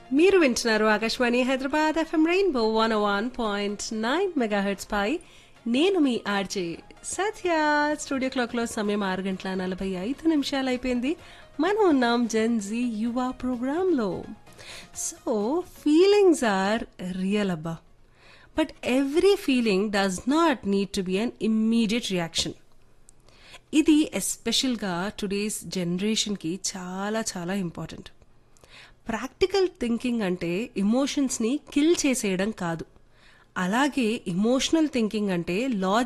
మీరు వింటున్నారు Akashvani Hyderabad FM rainbow one one point nine megahertz పై నేను మీ ఆర్జే సత్య స్టూడియో క్లాక్ లో సమయం ఆరు గంటల నలభై ఐదు నిమిషాలు అయిపోయింది మనం ఉన్నాం జెన్ జీ యువ ప్రోగ్రామ్ లో సో ఫీలింగ్స్ ఆర్ రియల్ అబ్బా but every feeling does not need to be an immediate reaction ఇది ఎస్పెషల్గా టుడేస్ జనరేషన్కి చాలా చాలా ఇంపార్టెంట్ ప్రాక్టికల్ థింకింగ్ అంటే ఇమోషన్స్ని కిల్ చేసేయడం కాదు అలాగే ఇమోషనల్ థింకింగ్ అంటే లాజిక్